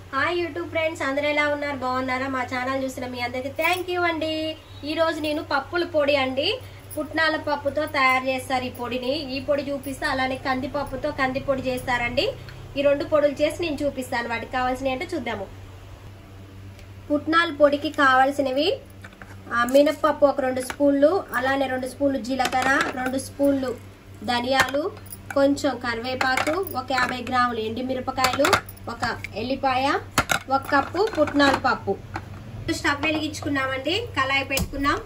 hi YouTube friends అందరూ ఎలా ఉన్నారు బాగున్నారా మా ఛానల్ చూసిన మీ అందరికి థ్యాంక్ యూ అండి ఈ రోజు నేను పప్పుల పొడి అండి పుట్నాల పప్పుతో తయారు చేస్తారు ఈ పొడిని ఈ పొడి చూపిస్తా అలానే కందిపప్పుతో కంది పొడి చేస్తారండి ఈ రెండు పొడులు చేసి నేను చూపిస్తాను వాటికి కావాల్సినవి అంటే చూద్దాము పుట్నాల పొడికి కావాల్సినవి ఆ, మినప్పప్పు ఒక రెండు స్పూన్లు అలానే రెండు స్పూన్లు జీలకర్ర రెండు స్పూన్లు ధనియాలు కొంచెం కరివేపాకు ఒక యాభై గ్రాములు ఎండుమిరపకాయలు ఒక ఎల్లిపాయ ఒక కప్పు పుట్నాల పప్పు స్టవ్ వెలిగించుకున్నామండి కళాయి పెట్టుకున్నాం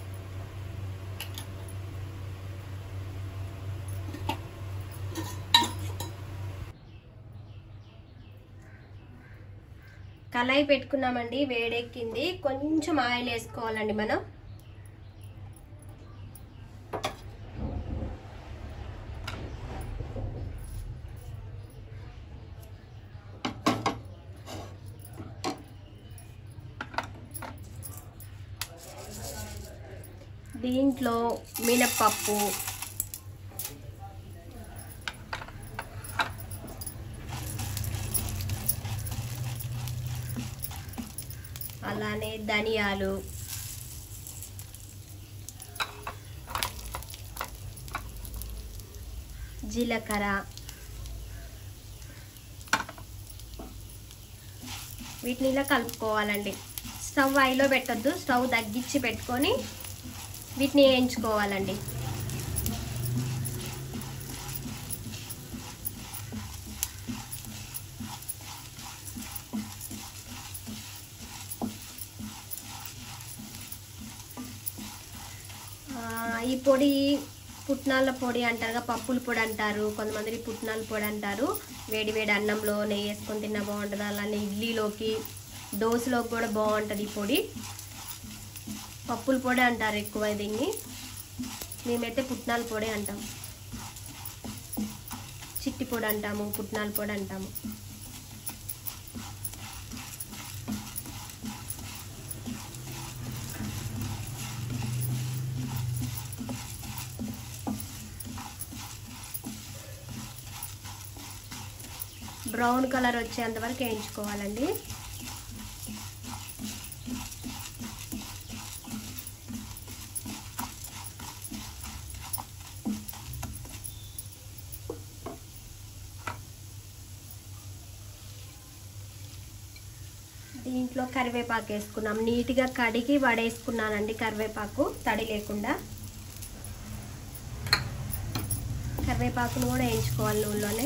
కళాయి పెట్టుకున్నామండి వేడెక్కింది కొంచెం ఆయిల్ వేసుకోవాలండి మనం దీంట్లో మినప్పప్పు అలానే ధనియాలు జీలకర్ర వీటిని ఇలా కలుపుకోవాలండి స్టవ్ ఐలో పెట్టొద్దు స్టవ్ తగ్గించి పెట్టుకొని వీటిని వేయించుకోవాలండి ఆ, ఈ పొడి పుట్నాల పొడి అంటారుగా పప్పుల పొడి అంటారు కొంతమంది పుట్నాల పొడి అంటారు వేడి వేడి అన్నంలో నెయ్యి వేసుకొని తిన్నా బాగుంటుంది అలానే ఇడ్లీలోకి దోశలోకి కూడా బాగుంటుంది ఈ పొడి పప్పుల పొడి అంటారు ఎక్కువ దీన్ని మేమైతే పుట్నాల పొడి అంటాం చిట్టి పొడి అంటాము పుట్నాల పొడి అంటాము బ్రౌన్ కలర్ వచ్చేంత వరకు వేయించుకోవాలండి దీంట్లో కరివేపాకు వేసుకున్నాం నీట్గా కడిగి వడేసుకున్నానండి కరివేపాకు తడి లేకుండా కరివేపాకును కూడా వేయించుకోవాలి నూనెలోనే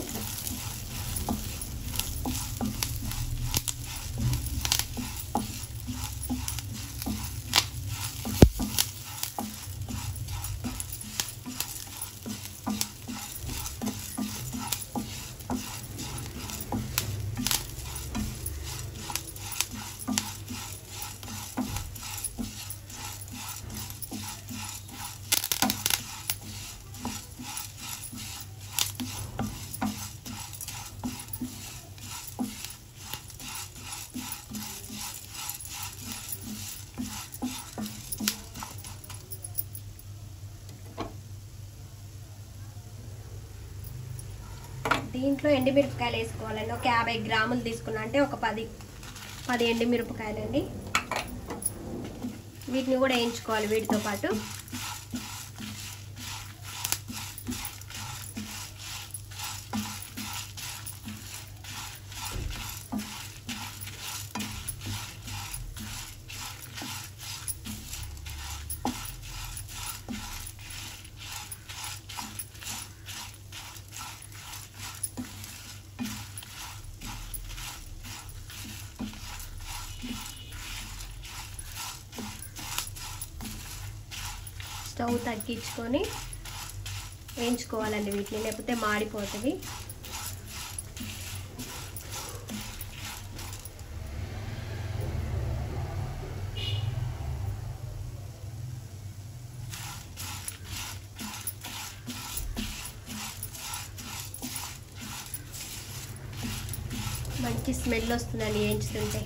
దీంట్లో ఎండుమిరపకాయలు వేసుకోవాలండి ఒక యాభై గ్రాములు తీసుకున్నా అంటే ఒక పది పది ఎండుమిరపకాయలండి వీటిని కూడా వేయించుకోవాలి వీటితో పాటు స్టవ్ తగ్గించుకొని వేయించుకోవాలండి వీటిని లేకపోతే మాడిపోతుంది మంచి స్మెల్ వస్తుందండి వేయించుతుంటే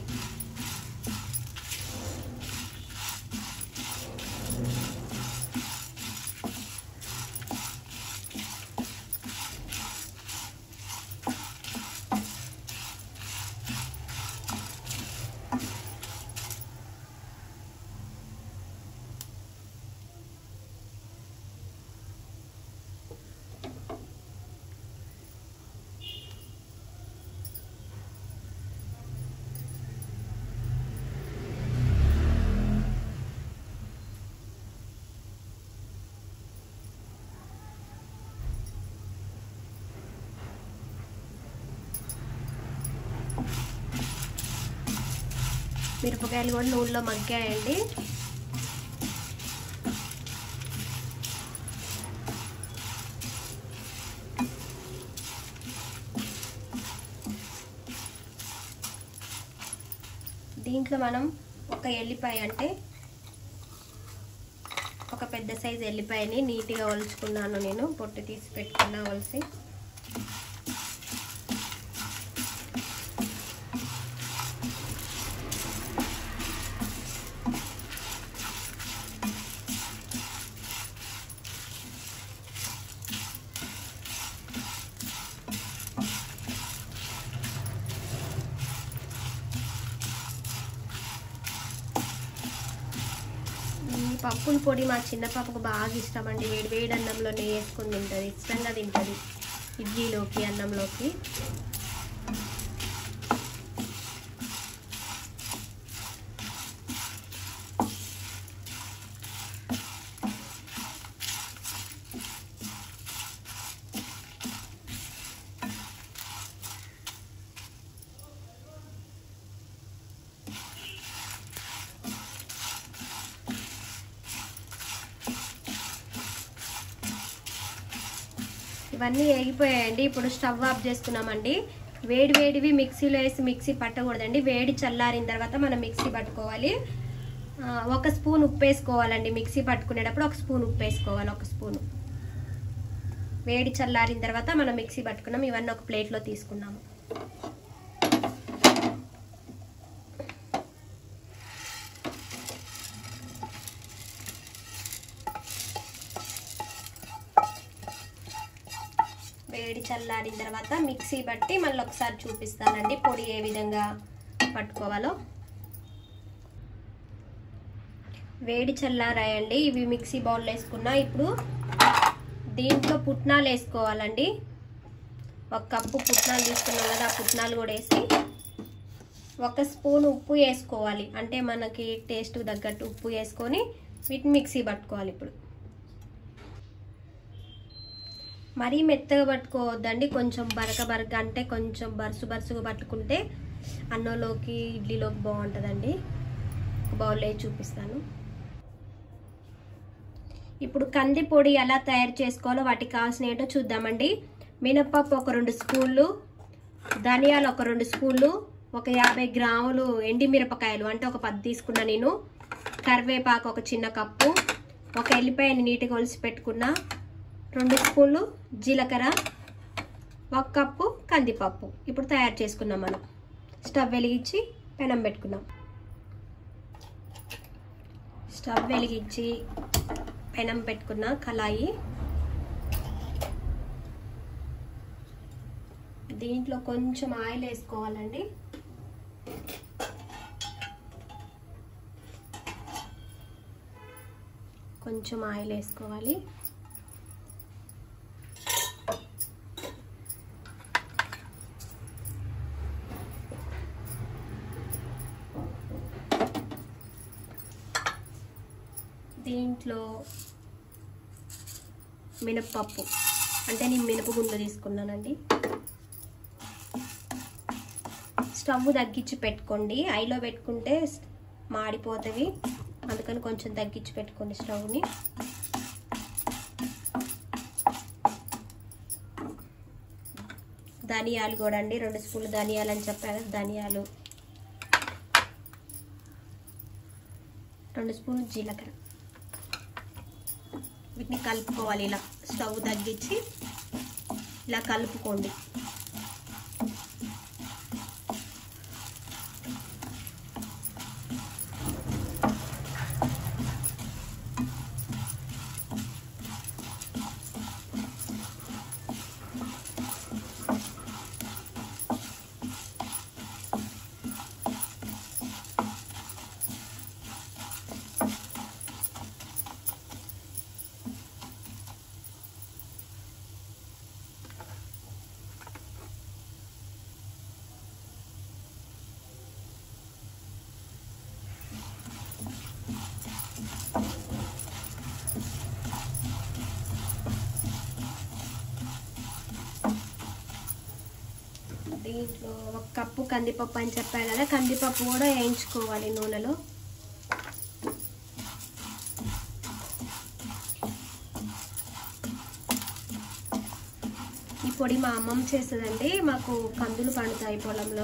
మిరపకాయలు కూడా నూనెలో మగ్గాయండి దీంట్లో మనం ఒక ఎల్లిపాయ అంటే ఒక పెద్ద సైజు ఎల్లిపాయని నీట్గా ఒలుచుకున్నాను నేను పొట్టు తీసి పెట్టుకున్నా ఒలిసి ఈ పప్పుల పొడి మా చిన్న పాపకు బాగా ఇష్టం అండి వేడి వేడి అన్నంలో నెయ్యి వేసుకొని తింటుంది ఇష్టంగా తింటుంది ఇడ్లీలోకి అన్నంలోకి ఇవన్నీ వేగిపోయాయండి ఇప్పుడు స్టవ్ ఆఫ్ చేసుకున్నామండి వేడి వేడివి మిక్సీలో వేసి మిక్సీ పట్టకూడదండి వేడి చల్లారిన తర్వాత మనం మిక్సీ పట్టుకోవాలి ఆ, ఒక స్పూన్ ఉప్పు వేసుకోవాలండి మిక్సీ పట్టుకునేటప్పుడు ఒక స్పూన్ ఉప్పు వేసుకోవాలి ఒక స్పూను వేడి చల్లారిన తర్వాత మనం మిక్సీ పట్టుకున్నాం ఇవన్నీ ఒక ప్లేట్లో తీసుకున్నాము వేడి చల్లారిన తర్వాత మిక్సీ బట్టి మళ్ళీ ఒకసారి చూపిస్తానండి పొడి ఏ విధంగా పట్టుకోవాలో వేడి చల్లారాయండి ఇవి మిక్సీ బౌల్లో వేసుకున్నా ఇప్పుడు దీంట్లో పుట్నాలు వేసుకోవాలండి ఒక కప్పు పుట్నాలు తీసుకున్నాం కదా ఆ పుట్నాలు కూడా వేసి ఒక స్పూన్ ఉప్పు వేసుకోవాలి అంటే మనకి టేస్ట్ తగ్గట్టు ఉప్పు వేసుకొని వీటిని మిక్సీ పట్టుకోవాలి ఇప్పుడు మరీ మెత్తగా పట్టుకోవద్దండి కొంచెం బరక బరక అంటే కొంచెం బరుసు బరుసుగా పట్టుకుంటే అన్నంలోకి ఇడ్లీలోకి బాగుంటుందండి బౌల్లో వేసి చూపిస్తాను ఇప్పుడు కంది పొడి ఎలా తయారు చేసుకోవాలో వాటికి కావాల్సిన ఏంటో చూద్దామండి మినప్పప్పు ఒక రెండు స్పూన్లు ధనియాలు ఒక రెండు స్పూన్లు ఒక యాభై గ్రాములు ఎండి మిరపకాయలు అంటే ఒక పది తీసుకున్నా నేను కరివేపాకు ఒక చిన్న కప్పు ఒక ఎల్లిపాయని నీట్గా ఒలిసి పెట్టుకున్నా రెండు స్పూన్లు జీలకర్ర ఒక కప్పు కందిపప్పు ఇప్పుడు తయారు చేసుకున్నాం మనం స్టవ్ వెలిగించి పెనం పెట్టుకున్నాం స్టవ్ వెలిగించి పెనం పెట్టుకున్న కళాయి దీంట్లో కొంచెం ఆయిల్ వేసుకోవాలండి కొంచెం ఆయిల్ వేసుకోవాలి దీంట్లో మినప్పప్పు అంటే నేను మినపగుండ్లు తీసుకున్నానండి స్టవ్ తగ్గించి పెట్టుకోండి ఐలో పెట్టుకుంటే మాడిపోతుంది అందుకని కొంచెం తగ్గించి పెట్టుకోండి స్టవ్ని ధనియాలు కూడా అండి రెండు స్పూన్లు ధనియాలు అని చెప్పాను కదా ధనియాలు రెండు స్పూన్లు జీలకర్ర వీటిని కలుపుకోవాలి ఇలా స్టవ్ తగ్గించి ఇలా కలుపుకోండి దీంట్లో ఒక కప్పు కందిపప్పు అని చెప్పాను కదా కందిపప్పు కూడా వేయించుకోవాలి నూనెలో ఈ పొడి మా అమ్మమ్మ చేస్తుందండి మాకు కందులు పండుతాయి పొలంలో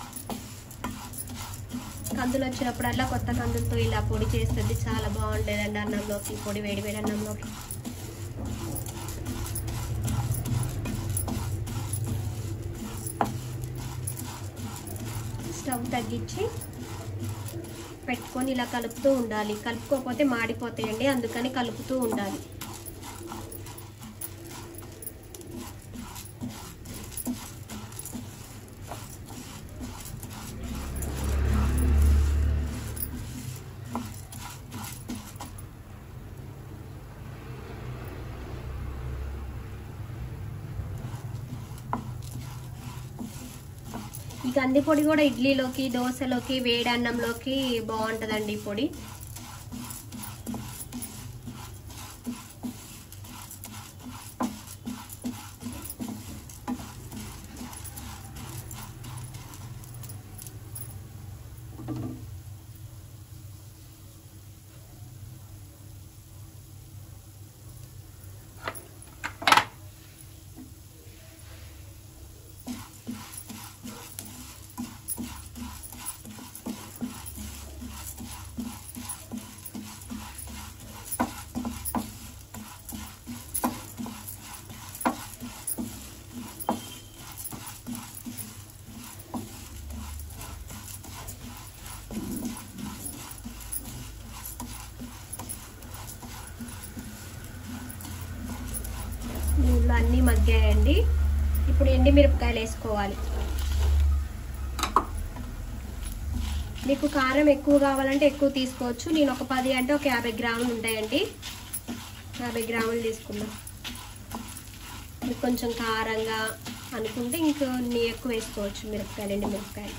కందులు వచ్చినప్పుడల్లా కొత్త కందులతో ఇలా పొడి చేస్తుంది చాలా బాగుండేదండి అన్నంలోకి పొడి వేడి వేడి అన్నంలోకి స్టవ్ తగ్గించి పెట్టుకొని ఇలా కలుపుతూ ఉండాలి కలుపుకోకపోతే మాడిపోతాయండి అందుకని కలుపుతూ ఉండాలి ఈ కంది పొడి కూడా ఇడ్లీలోకి దోశలోకి వేడి అన్నంలోకి బాగుంటుందండి ఈ పొడి దీనిలో అన్నీ మగ్గాయండి ఇప్పుడు ఎండి మిరపకాయలు వేసుకోవాలి మీకు కారం ఎక్కువ కావాలంటే ఎక్కువ తీసుకోవచ్చు నేను ఒక పది అంటే ఒక యాభై గ్రాములు ఉంటాయండి యాభై గ్రాములు తీసుకున్నాం మీకు కొంచెం కారంగా అనుకుంటే ఇంకా నీ ఎక్కువ వేసుకోవచ్చు మిరపకాయలు ఎండి మిరపకాయలు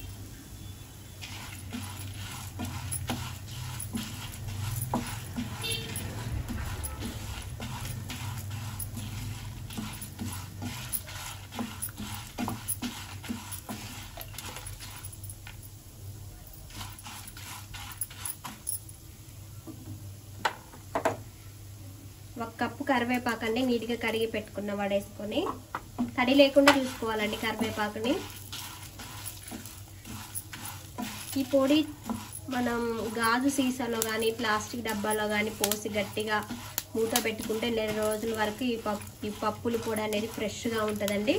ఒక కప్పు కరివేపాకండి నీట్గా కడిగి పెట్టుకున్న వడేసుకొని తడి లేకుండా చూసుకోవాలండి కరివేపాకుని ఈ పొడి మనం గాజు సీసాలో కానీ ప్లాస్టిక్ డబ్బాలో కానీ పోసి గట్టిగా మూత పెట్టుకుంటే నెల రోజుల వరకు ఈ పప్పు ఈ పప్పుల పొడి అనేది ఫ్రెష్గా ఉంటుందండి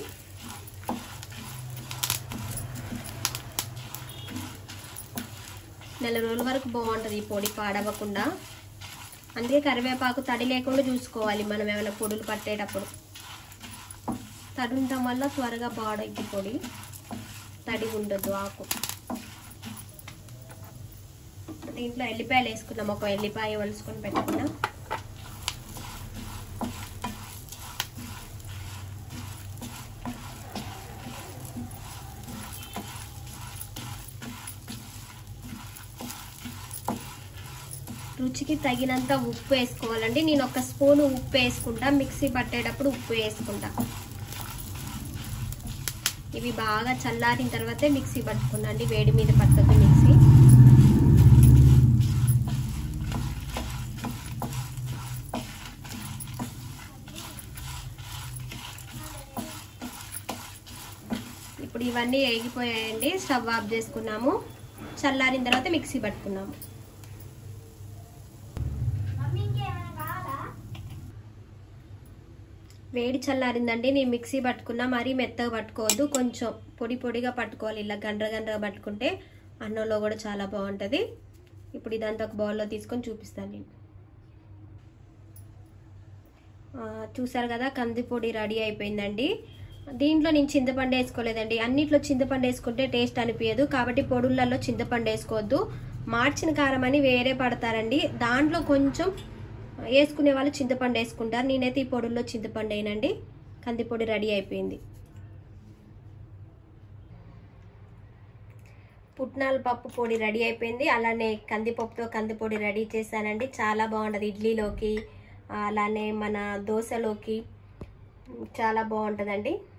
నెల రోజుల వరకు బాగుంటుంది ఈ పొడి పాడవకుండా అందుకే కరివేపాకు తడి లేకుండా చూసుకోవాలి మనం ఏమైనా పొడులు పట్టేటప్పుడు తడి ఉండటం వల్ల త్వరగా పాడైద్ది పొడి తడి ఉండదు ఆకు దీంట్లో ఎల్లిపాయలు వేసుకున్నాం ఒక ఎల్లిపాయ వలుసుకొని పెట్టుకున్నాం రుచికి తగినంత ఉప్పు వేసుకోవాలండి నేను ఒక స్పూన్ ఉప్పు వేసుకుంటా మిక్సీ పట్టేటప్పుడు ఉప్పు వేసుకుంటా ఇవి బాగా చల్లారిన తర్వాతే మిక్సీ పట్టుకున్నాండి వేడి మీద పట్టదు మిక్సీ ఇప్పుడు ఇవన్నీ వేగిపోయాయండి స్టవ్ ఆఫ్ చేసుకున్నాము చల్లారిన తర్వాత మిక్సీ పట్టుకున్నాము వేడి చల్లారిందండి నేను మిక్సీ పట్టుకున్నా మరీ మెత్తగా పట్టుకోవద్దు కొంచెం పొడి పొడిగా పట్టుకోవాలి ఇలా గండ్ర గండ్రగా పట్టుకుంటే అన్నంలో కూడా చాలా బాగుంటుంది ఇప్పుడు ఇదంతా ఒక బౌల్లో తీసుకొని చూపిస్తాను నేను ఆ, చూసారు కదా కంది పొడి రెడీ అయిపోయిందండి దీంట్లో నేను చింతపండు వేసుకోలేదండి అన్నిట్లో చింతపండు వేసుకుంటే టేస్ట్ అనిపించదు కాబట్టి పొడులలో చింతపండు వేసుకోవద్దు మార్చిన కారం అని వేరే పడతారండి దాంట్లో కొంచెం వేసుకునే వాళ్ళు చింతపండు వేసుకుంటారు నేనైతే ఈ పొడుల్లో చింతపండు అయినండి కందిపొడి రెడీ అయిపోయింది పుట్నాల పప్పు పొడి రెడీ అయిపోయింది అలానే కందిపప్పుతో కందిపొడి రెడీ చేశానండి చాలా బాగుంటుంది ఇడ్లీలోకి అలానే మన దోశలోకి చాలా బాగుంటుందండి